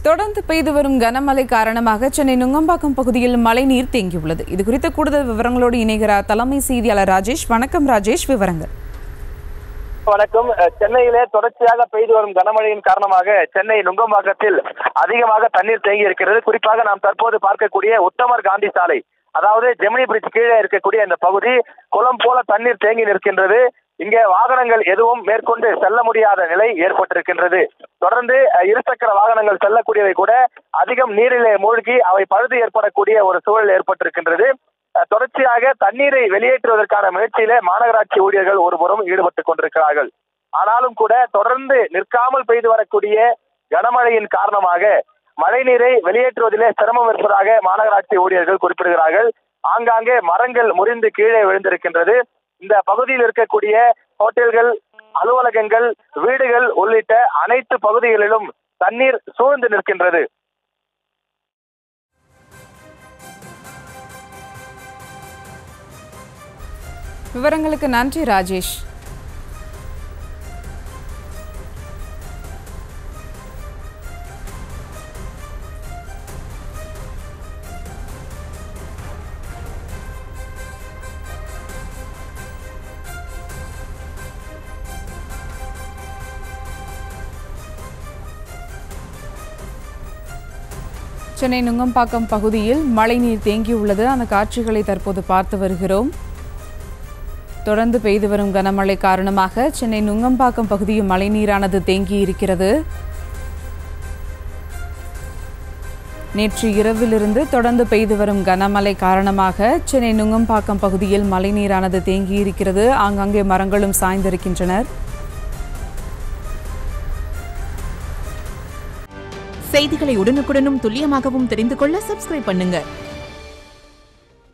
தொடர்ந்து பெய்து வரும் கனமழை காரணமாக சென்னை நுங்கம்பாக்கம் பகுதியில் மழைநீர் தேங்கியுள்ளது இது குறித்த கூடுதல் விவரங்களோடு இணைகிறார் தலைமை செய்தியாளர் ராஜேஷ் வணக்கம் ராஜேஷ் விவரங்கள் வணக்கம் அஹ், சென்னையிலே தொடர்ச்சியாக பெய்து வரும் கனமழையின் காரணமாக சென்னை நுங்கம்பாக்கத்தில் அதிகமாக தண்ணீர் தேங்கி இருக்கிறது குறிப்பாக நாம் தற்போது பார்க்கக்கூடிய உத்தமர் காந்தி சாலை அதாவது ஜெமினி பிரிட்ஜ் கீழே இருக்கக்கூடிய இந்த பகுதி குளம் போல தண்ணீர் தேங்கி நிற்கின்றது இங்கே வாகனங்கள் எதுவும் மேற்கொண்டு செல்ல முடியாத நிலை ஏற்பட்டிருக்கின்றது தொடர்ந்து அஹ், இருசக்கர வாகனங்கள் செல்லக்கூடியவை கூட அதிகம் நீரிலே மூழ்கி அவை பழுது ஏற்படக்கூடிய ஒரு சூழல் ஏற்பட்டிருக்கின்றது அஹ், தொடர்ச்சியாக தண்ணீரை வெளியேற்றுவதற்கான முயற்சியிலே மாநகராட்சி ஊழியர்கள் ஒருபுறம் ஈடுபட்டுக் கொண்டிருக்கிறார்கள் ஆனாலும் கூட தொடர்ந்து நிற்காமல் பெய்து வரக்கூடிய கனமழையின் காரணமாக மழைநீரை வெளியேற்றுவதிலே சிரமம் இருப்பதாக மாநகராட்சி ஊழியர்கள் குறிப்பிடுகிறார்கள் ஆங்காங்கே மரங்கள் முறிந்து கீழே விழுந்திருக்கின்றது இந்த பகுதியில் இருக்கக்கூடிய ஹோட்டல்கள் அலுவலகங்கள் வீடுகள் உள்ளிட்ட அனைத்து பகுதிகளிலும் தண்ணீர் சூழ்ந்து நிற்கின்றது விவரங்களுக்கு நன்றி ராஜேஷ் சென்னை நுங்கம்பாக்கம் பகுதியில் மழைநீர் தேங்கியுள்ளது அந்த காட்சிகளை தற்போது பார்த்து வருகிறோம் தொடர்ந்து பெய்து வரும் கனமழை காரணமாக சென்னை நுங்கம்பாக்கம் பகுதியில் மழைநீரானது தேங்கி இருக்கிறது நேற்று இரவிலிருந்து தொடர்ந்து பெய்து வரும் கனமழை காரணமாக சென்னை நுங்கம்பாக்கம் பகுதியில் மழைநீரானது தேங்கி இருக்கிறது ஆங்காங்கே மரங்களும் சாய்ந்திருக்கின்றனர் செய்திகளை உடனுக்குடனும் துல்லியமாகவும் தெரிந்து கொள்ள சப்ஸ்கிரைப் பண்ணுங்க